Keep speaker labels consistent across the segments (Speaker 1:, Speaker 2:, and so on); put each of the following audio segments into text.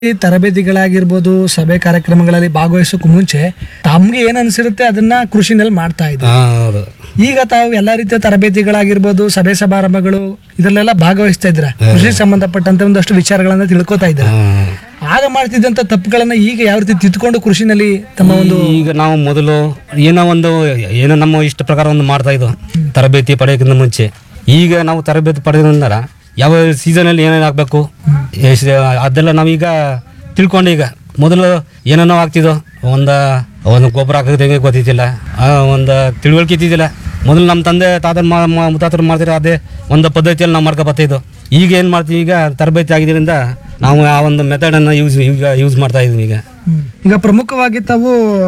Speaker 1: ಈ ತರಬೇತಿಗಳಾಗಿರ್ಬೋದು ಸಭೆ ಕಾರ್ಯಕ್ರಮಗಳಲ್ಲಿ ಭಾಗವಹಿಸೋಕೆ ಮುಂಚೆ ತಮ್ಗೆ ಏನ್ ಅನ್ಸಿರುತ್ತೆ ಅದನ್ನ ಕೃಷಿನಲ್ಲಿ ಮಾಡ್ತಾ ಇದ್ರು
Speaker 2: ಹಾ, ಹೌದು
Speaker 1: ಈಗ ತಾವು ಎಲ್ಲಾ ರೀತಿಯ ತರಬೇತಿಗಳಾಗಿರ್ಬೋದು ಸಭೆ ಸಮಾರಂಭಗಳು ಇದರಲ್ಲೆಲ್ಲ ಭಾಗವಹಿಸ್ತಾ ಇದ್ರ ಕೃಷಿ ಸಂಬಂಧಪಟ್ಟಂತ ಒಂದಷ್ಟು ವಿಚಾರಗಳನ್ನ ತಿಳ್ಕೊತಾ ಇದ್ರ
Speaker 2: ಹಾ.
Speaker 1: ಆಗ ಮಾಡ್ತಿದ್ದಂತ ತಪ್ಪುಗಳನ್ನ ಈಗ ಯಾವ ರೀತಿ ತಿದ್ದುಕೊಂಡು ಕೃಷಿನಲ್ಲಿ ತಮ್ಮ ಒಂದು
Speaker 2: ಈಗ ನಾವು ಮೊದಲು ಏನೋ ಒಂದು ಏನೋ ನಮ್ಮ ಇಷ್ಟ ಪ್ರಕಾರ ಒಂದು ಮಾಡ್ತಾ ಇದ್ವು ತರಬೇತಿ ಪಡೆಯೋಕ್ಕಿಂತ ಮುಂಚೆ ಈಗ ನಾವು ತರಬೇತಿ ಪಡೆದ ನಂತರ ಯಾವ ಸೀಸನಲ್ಲಿ ಏನೇನು ಹಾಕ್ಬೇಕು ಎಷ್ಟ್- ಅದೆಲ್ಲ ನಾವೀಗ ತಿಳ್ಕೊಂಡು ಈಗ ಮೊದಲು ಏನೇನೋ ಆಗ್ತಿದ್ದೋ ಒಂದು ಒಂದು ಗೊಬ್ಬರ ಹಾಕೋದು ಹೆಂಗೆ ಗೊತ್ತಿದ್ದಿಲ್ಲ ಆ, ಒಂದು ತಿಳುವಳಿಕೆ ಇದ್ದಿದ್ದಿಲ್ಲ ಮೊದಲು ನಮ್ಮ ತಂದೆ ತಾತ ಮುತ್ತಾತರು ಮಾಡ್ತಿರೋ ಅದೇ ಒಂದು ಪದ್ಧತಿಯಲ್ಲಿ ನಾವು ಮಾಡ್ಕೊ ಬರ್ತಿದ್ದೋ ಈಗ ಏನು ಮಾಡ್ತೀವಿ ಈಗ ತರಬೇತಿ ಆಗಿದ್ದರಿಂದ ನಾವು ಆ ಒಂದು ಮೆಥಡನ್ನು ಯೂಸ್ ಈಗ ಯೂಸ್ ಮಾಡ್ತಾ ಇದ್ವಿ ಈಗ
Speaker 1: ಹ್ಮ್. ಈಗ ಪ್ರಮುಖವಾಗಿ ತಾವು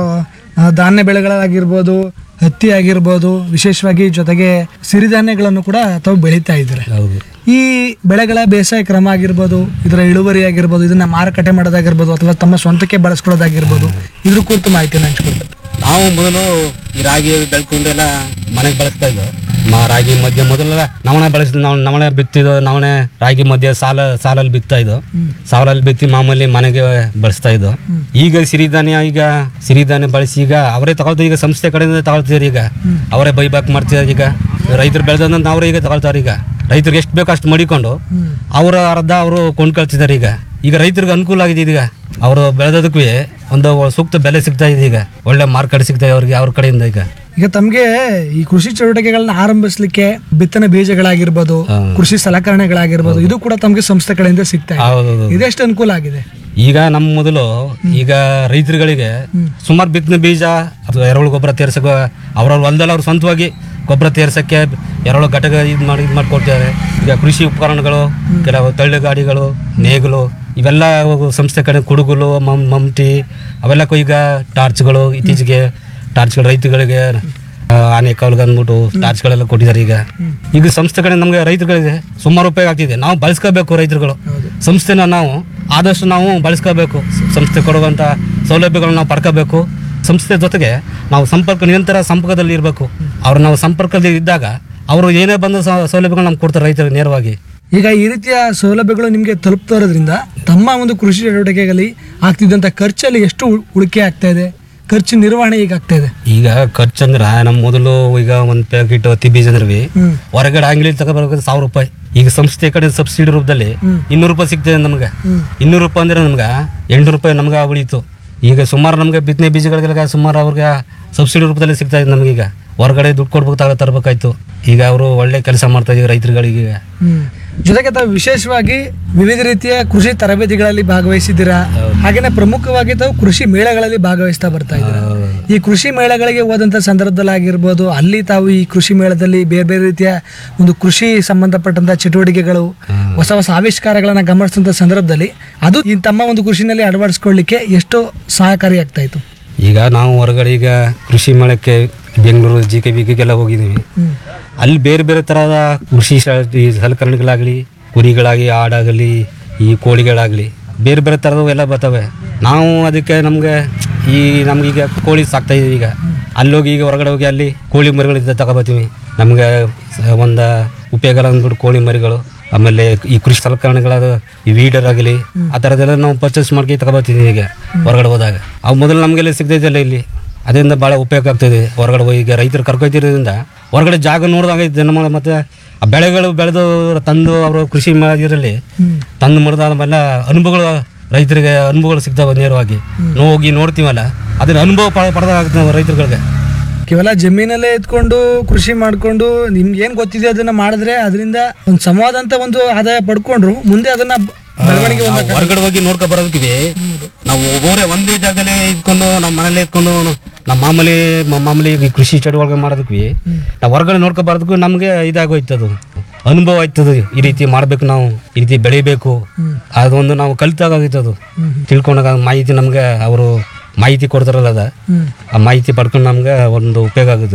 Speaker 1: ಆ, ಧಾನ್ಯ ಬೆಳೆಗಳಾಗಿರ್ಬೋದು ಹತ್ತಿ ಆಗಿರ್ಬೋದು ವಿಶೇಷವಾಗಿ ಜೊತೆಗೆ ಸಿರಿಧಾನ್ಯಗಳನ್ನು ಕೂಡ ತಾವು ಬೆಳೀತಾ ಇದ್ದಾರೆ
Speaker 2: ಹೌದು
Speaker 1: ಈ ಬೆಳೆಗಳ ಬೇಸಾಯ ಕ್ರಮ ಆಗಿರ್ಬೋದು ಇದರ ಇಳುವರಿ ಆಗಿರ್ಬೋದು ಇದನ್ನ ಮಾರುಕಟ್ಟೆ ಮಾಡೋದಾಗಿರ್ಬೋದು ಅಥವಾ ತಮ್ಮ ಸ್ವಂತಕ್ಕೆ ಬಳಸ್ಕೊಳ್ಳೋದಾಗಿರ್ಬೋದು ಇದ್ರ ಕುರಿತು ಮಾಹಿತಿಯನ್ನು ಹಂಚ್ಕೊಳ್ಬೇಕು
Speaker 2: ನಾವು ಮೊದಲು ಈ ರಾಗಿ ಬೆಳ್ಕೊಂಡೆಲ್ಲ ಮನೆಗೆ ಬಳಸ್ತಾ ಇದ್ವು ಮ- ರಾಗಿ ಮಧ್ಯೆ ಮೊದಲೆಲ್ಲ ನವಣೆ ಬಳಸಿದ್ ನಾವು ನವಣೆ ಬಿತ್ತಿದ್ದು ನವಣೆ ರಾಗಿ ಮಧ್ಯೆ ಸಾಲ ಸಾಲಲ್ಲಿ ಬಿತ್ತಾ ಇದ್ದು ಸಾಲಲ್ಲಿ ಬಿತ್ತಿ ಮಾಮೂಲಿ ಮನೆಗೆ ಬಳಸ್ತಾ ಇದ್ದು ಈಗ ಸಿರಿಧಾನ್ಯ ಈಗ ಸಿರಿಧಾನ್ಯ ಬಳಸಿ ಈಗ ಅವರೇ ತಗೊಳ್ತಾರೆ ಈಗ ಸಂಸ್ಥೆ ಕಡೆಯಿಂದ ತಗೊಳ್ತಿದ್ದಾರೆ ಈಗ ಅವರೇ ಬೈಬ್ಯಾಕ್ ಮಾಡ್ತಿದ್ದಾರೆ ಈಗ ರೈತರು ಬೆಳೆದಂತ ಅವರೇ ಈಗ ತಗೊಳ್ತಾರೆ ಈಗ ರೈತರಿಗೆ ಎಷ್ಟು ಬೇಕೋ ಅಷ್ಟು ಮಡಿಕೊಂಡು ಅವರ ಅರ್ಧ ಅವರು ಕೊಂಡ್ಕೊಳ್ತಿದ್ದಾರೆ ಈಗ ಈಗ ರೈತರಿಗೆ ಅನುಕೂಲ ಆಗಿದೆ ಈಗ ಅವರು ಬೆಳೆದದಕ್ಕೂ ಒಂದು ಸೂಕ್ತ ಬೆಲೆ ಸಿಗ್ತಾ ಇದೆ ಈಗ ಒಳ್ಳೆ ಮಾರ್ಕೆಟ್ ಸಿಗ್ತಾ ಇದೆ ಅವ್ರಿಗೆ ಅವ್ರ ಕಡೆಯಿಂದ ಈಗ
Speaker 1: ಈಗ ತಮಗೆ ಈ ಕೃಷಿ ಚಟುವಟಿಕೆಗಳನ್ನ ಆರಂಭಿಸಲಿಕ್ಕೆ ಬಿತ್ತನೆ ಬೀಜಗಳಾಗಿರ್ಬೋದು ಕೃಷಿ ಸಲಕರಣೆಗಳಾಗಿರ್ಬೋದು ಇದು ಕೂಡ ತಮಗೆ ಸಂಸ್ಥೆ ಕಡೆಯಿಂದ ಸಿಗ್ತಾ ಇದೆ
Speaker 2: ಹೌದು
Speaker 1: ಇದೆಷ್ಟು ಅನುಕೂಲ ಆಗಿದೆ
Speaker 2: ಈಗ ನಮ್ಮ ಮೊದಲು ಈಗ ರೈತರುಗಳಿಗೆ ಸುಮಾರು ಬಿತ್ತನೆ ಬೀಜ ಅಥವಾ ಎರೆಹುಳು ಗೊಬ್ಬರ ತೇರ್ಸಕ್ಕೆ ಅವ್ರವ್ರ ಹೊಲದಲ್ಲಿ ಅವ್ರು ಸ್ವಂತವಾಗಿ ಗೊಬ್ಬರ ತೇರ್ಸಕ್ಕೆ ಎರೆಹುಳು ಘಟಕ ಇದು ಮಾಡಿ ಇದು ಮಾಡಿಕೊಡ್ತಾರೆ ಈಗ ಕೃಷಿ ಉಪಕರಣಗಳು ಕೆಲವು ತಳ್ಳು ಗಾಡಿಗಳು ನೇಗಿಲು ಇವೆಲ್ಲ ಸಂಸ್ಥೆ ಕಡೆ ಕುಡುಗುಲು ಮಮ್ ಮಮ್ಟಿ ಅವೆಲ್ಲ ಈಗ ಟಾರ್ಚ್ಗಳು ಇತ್ತೀಚೆಗೆ ಟಾರ್ಚ್ಗಳು ರೈತರುಗಳಿಗೆ ಆ, ಆನೆ ಕಾವಲ್ಗೆ ಅಂದ್ಬಿಟ್ಟು ಟಾರ್ಚ್ಗಳೆಲ್ಲ ಕೊಟ್ಟಿದ್ದಾರೆ ಈಗ ಈಗ ಸಂಸ್ಥೆ ಕಡೆ ನಮಗೆ ರೈತರುಗಳಿಗೆ ಸುಮಾರು ಉಪಯೋಗ ಆಗ್ತಿದೆ ನಾವು ಬಳಸ್ಕೋಬೇಕು ರೈತರುಗಳು ಸಂಸ್ಥೆನ ನಾವು ಆದಷ್ಟು ನಾವು ಬಳಸ್ಕೋಬೇಕು ಸಂಸ್ಥೆ ಕೊಡುವಂಥ ಸೌಲಭ್ಯಗಳನ್ನ ನಾವು ಪಡ್ಕೋಬೇಕು ಸಂಸ್ಥೆ ಜೊತೆಗೆ ನಾವು ಸಂಪರ್ಕ ನಿರಂತರ ಸಂಪರ್ಕದಲ್ಲಿ ಇರಬೇಕು ಅವ್ರು ನಾವು ಸಂಪರ್ಕದಲ್ಲಿ ಇದ್ದಾಗ ಅವರು ಏನೇ ಬಂದ ಸೌಲಭ್ಯಗಳು ನಮ್ಗೆ ಕೊಡ್ತಾರೆ ರೈತರಿಗೆ ನೇರವಾಗಿ
Speaker 1: ಈಗ ಈ ರೀತಿಯ ಸೌಲಭ್ಯಗಳು ನಿಮಗೆ ತಲುಪ್ತಾ ಇರೋದ್ರಿಂದ ತಮ್ಮ ಒಂದು ಕೃಷಿ ಚಟುವಟಿಕೆಗಳಲ್ಲಿ ಆಗ್ತಿದ್ದಂಥ ಖರ್ಚಲ್ಲಿ ಎಷ್ಟು ಉಳ್- ಉಳಿಕೆ ಆಗ್ತಾ ಇದೆ ಖರ್ಚು ನಿರ್ವಹಣೆ ಈಗ ಆಗ್ತಾ ಇದೆ
Speaker 2: ಈಗ ಖರ್ಚಂದ್ರೆ ನಮ್ಮ ಮೊದಲು ಈಗ ಒಂದು ಪ್ಯಾಕೆಟ್ ಹತ್ತಿ ಬೀಜ ಅಂದ್ರೆ
Speaker 1: ಹ್ಮ್
Speaker 2: ಹೊರಗಡೆ ಅಂಗಡಿ ತಗೋಬರ್ಬೇಕು ಸಾವಿರ ರೂಪಾಯಿ ಈಗ ಸಂಸ್ಥೆ ಕಡೆ ಸಬ್ಸಿಡಿ ರೂಪದಲ್ಲಿ ಇನ್ನೂರು ರೂಪಾಯಿ ಸಿಗ್ತದೆ ನಮ್ಗೆ ಇನ್ನೂರು ರೂಪಾಯಿ ಅಂದ್ರೆ ನಮ್ಗೆ ಎಂಟು ರೂಪಾಯಿ ನಮ್ಗೆ ಉಳಿತು ಈಗ ಸುಮಾರು ನಮ್ಗೆ ಬಿತ್ತನೆ ಬೀಜಗಳಿಗೆಲ್ಲ ಸುಮಾರು ಅವ್ರಿಗೆ ಸಬ್ಸಿಡಿ ರೂಪದಲ್ಲಿ ಸಿಗ್ತಾ ಇದೆ ನಮಗೀಗ ಹೊರಗಡೆ ದುಡ್ಡು ಕೊಡ್ಬೇಕು ತಗೋ ತರಬೇಕಾಯ್ತು ಈಗ ಅವರು ಒಳ್ಳೆ ಕೆಲಸ ಮಾಡ್ತಾ ಇದೀವಿ ರೈತರುಗಳಿಗೆ
Speaker 1: ಹ್ಮ್. ಜೊತೆಗೆ ತಾವು ವಿಶೇಷವಾಗಿ ವಿವಿಧ ರೀತಿಯ ಕೃಷಿ ತರಬೇತಿಗಳಲ್ಲಿ ಭಾಗವಹಿಸಿದ್ದೀರಾ ಹಾಗೇನೆ ಪ್ರಮುಖವಾಗಿ ತಾವು ಕೃಷಿ ಮೇಳಗಳಲ್ಲಿ ಭಾಗವಹಿಸ್ತಾ ಬರ್ತಾ ಇದ್ದೀರಾ ಈ ಕೃಷಿ ಮೇಳಗಳಿಗೆ ಹೋದಂಥ ಸಂದರ್ಭದಲ್ಲಿ ಆಗಿರ್ಬೋದು ಅಲ್ಲಿ ತಾವು ಈ ಕೃಷಿ ಮೇಳದಲ್ಲಿ ಬೇರೆ ಬೇರೆ ರೀತಿಯ ಒಂದು ಕೃಷಿ ಸಂಬಂಧಪಟ್ಟಂತ ಚಟುವಟಿಕೆಗಳು ಹೊಸ ಹೊಸ ಆವಿಷ್ಕಾರಗಳನ್ನ ಗಮನಿಸಿದಂಥ ಸಂದರ್ಭದಲ್ಲಿ ಅದು ಈ ತಮ್ಮ ಒಂದು ಕೃಷಿನಲ್ಲಿ ಅಳವಡಿಸ್ಕೊಳ್ಳಿಕ್ಕೆ ಎಷ್ಟು ಸಹಕಾರಿಯಾಗ್ತಾ ಇತ್ತು
Speaker 2: ಈಗ ನಾವು ಹೊರಗಡೆ ಈಗ ಕೃಷಿ ಮೇಳಕ್ಕೆ ಬೆಂಗಳೂರು ಜಿ ಕೆ ಬಿಗೆಲ್ಲ ಹೋಗಿದ್ದೀವಿ ಅಲ್ಲಿ ಬೇರೆ ಬೇರೆ ಥರದ ಕೃಷಿ ಶ- ಈ ಸಲಕರಣೆಗಳಾಗಲಿ ಕುರಿಗಳಾಗಿ ಆಡಾಗಲಿ ಈ ಕೋಳಿಗಳಾಗಲಿ ಬೇರೆ ಬೇರೆ ಥರದವು ಎಲ್ಲ ಬರ್ತವೆ ನಾವು ಅದಕ್ಕೆ ನಮಗೆ ಈ ನಮ್ಗೀಗ ಕೋಳಿ ಸಾಕ್ತಾ ಇದೀವಿ ಈಗ ಅಲ್ಲೋಗಿ ಈಗ ಹೊರಗಡೆ ಹೋಗಿ ಅಲ್ಲಿ ಕೋಳಿ ಮರಿಗಳಿದ್ದ ತಗೊಬತ್ತೀವಿ ನಮಗೆ ಒಂದು ಉಪಯೋಗ ಅಂದ್ಬಿಟ್ಟು ಕೋಳಿ ಮರಿಗಳು ಆಮೇಲೆ ಈ ಕೃಷಿ ಸಲಕರಣೆಗಳಾದ ಈ ವೀಡರ್ ಆಗಲಿ ಆ ಥರದ್ದೆಲ್ಲ ನಾವು ಪರ್ಚೇಸ್ ಮಾಡ್ಕೊಂಡು ತಗೊಬತ್ತೀವಿ ಈಗ ಹೊರಗಡೆ ಹೋದಾಗ ಅವು ಮೊದಲು ನಮಗೆಲ್ಲ ಸಿಗ್ತೈತಲ್ಲ ಇಲ್ಲಿ ಅದರಿಂದ ಭಾಳ ಉಪಯೋಗ ಆಗ್ತದೆ ಹೊರಗಡೆ ಹೋಗಿ ಈಗ ರೈತರು ಕರ್ಕೊತಿರೋದ್ರಿಂದ ಹೊರಗಡೆ ಜಾಗ ನೋಡಿದಾಗ ಜನ ಮತ್ತೆ ಆ ಬೆಳೆಗಳು ಬೆಳೆದು ತಂದು ಅವರು ಕೃಷಿ ಇದರಲ್ಲಿ ತಂದು ಮಾಡಿದಾದ್ಮೇಲೆ ಅನುಭವಗಳು ರೈತರಿಗೆ ಅನುಭವಗಳು ಸಿಗ್ತಾವೆ ನೇರವಾಗಿ ನಾವು ಹೋಗಿ ನೋಡ್ತೀವಲ್ಲ ಅದನ್ನ ಅನುಭವ ಪ ಪಡೆದಾಗುತ್ತೆ ನಾವು ರೈತರುಗಳಿಗೆ
Speaker 1: ಕೇವಲ ಜಮೀನಲ್ಲೇ ಇದ್ಕೊಂಡು ಕೃಷಿ ಮಾಡ್ಕೊಂಡು ನಿಮ್ಗೆ ಏನ್ ಗೊತ್ತಿದೆ ಅದನ್ನ ಮಾಡಿದ್ರೆ ಅದರಿಂದ ಒಂದು ಸಮವಾದಂತ ಒಂದು ಆದಾಯ ಪಡ್ಕೊಂಡ್ರು ಮುಂದೆ ಅದನ್ನ ಬೆಳವಣಿಗೆ
Speaker 2: ನಾವು ಹೊರಗಡೆ ಹೋಗಿ ನೋಡ್ಕೊ ಬರೋದಕ್ಕೆ ನಾವು ಒಬ್ಬರೇ ಒಂದೇ ಜಾಗದಲ್ಲೇ ಇದ್ಕೊಂಡು ನಮ್ಮ ಮನೇಲೆ ಇದ್ಕೊಂಡು ನಮ್ಮ ಮಾಮೂಲಿ ಮ- ಮಾಮೂಲಿ ಈ ಕೃಷಿ ಚಟುವಟಿಕೆ ಮಾಡೋದಕ್ಕೆ ನಾವು ಹೊರಗಡೆ ನೋಡ್ಕೊ ಬರೋದಕ್ಕೂ ನಮಗೆ ಇದಾಗೋಯ್ತದು ಅನುಭವ ಆಯ್ತದು ಈ ರೀತಿ ಮಾಡ್ಬೇಕು ನಾವು ಈ ರೀತಿ ಬೆಳಿಬೇಕು ಅದೊಂದು ನಾವು ಕಲಿತಾಗೋಯ್ತದು ತಿಳ್ಕೊಂಡಾಗ ಮಾಹಿತಿ ನಮಗೆ ಅವರು ಮಾಹಿತಿ ಕೊಡ್ತಾರಲ್ಲ ಅದ
Speaker 1: ಹ್ಮ್.
Speaker 2: ಆ ಮಾಹಿತಿ ಪಡ್ಕೊಂಡು ನಮ್ಗೆ ಒಂದು ಉಪಯೋಗ ಆಗುತ್ತೆ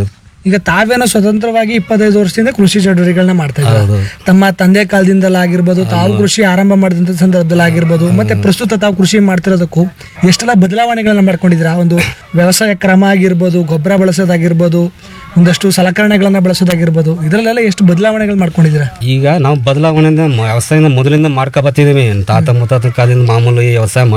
Speaker 1: ಈಗ ತಾವೇನೋ ಸ್ವತಂತ್ರವಾಗಿ ಇಪ್ಪತ್ತೈದು ವರ್ಷದಿಂದ ಕೃಷಿ ಚಟುವಟಿಕೆಗಳನ್ನ ಮಾಡ್ತಾ ಇದ್ದಾರೆ
Speaker 2: ಹೌದು
Speaker 1: ತಮ್ಮ ತಂದೆ ಕಾಲದಿಂದಲಾಗಿರ್ಬೋದು ತಾವು ಕೃಷಿ ಆರಂಭ ಮಾಡಿದಂಥ ಸಂದರ್ಭದಲ್ಲಾಗಿರ್ಬೋದು ಮತ್ತೆ ಪ್ರಸ್ತುತ ತಾವು ಕೃಷಿ ಮಾಡ್ತಿರೋದಕ್ಕೂ ಎಷ್ಟೆಲ್ಲ ಬದಲಾವಣೆಗಳನ್ನ ಮಾಡ್ಕೊಂಡಿದ್ದೀರಾ ಒಂದು ವ್ಯವಸಾಯ ಕ್ರಮ ಆಗಿರ್ಬೋದು ಗೊಬ್ಬರ ಬಳಸೋದಾಗಿರ್ಬೋದು ಒಂದಷ್ಟು ಸಲಕರಣೆಗಳನ್ನ ಬಳಸೋದಾಗಿರ್ಬೋದು ಇದರಲ್ಲೆಲ್ಲ ಎಷ್ಟು ಬದಲಾವಣೆಗಳು ಮಾಡ್ಕೊಂಡಿದ್ದೀರಾ
Speaker 2: ಈಗ ನಾವು ಬದಲಾವಣೆಯಿಂದ ಮ- ವ್ಯವಸಾಯನ ಮೊದಲಿಂದ ಮಾಡ್ಕೊ ಬರ್ತಿದ್ದೀವಿ ತಾತ ಮುತ್ತಾತ ಕಾಲದಿಂದ ಮಾಮೂಲಿ ವ್ಯವಸಾಯ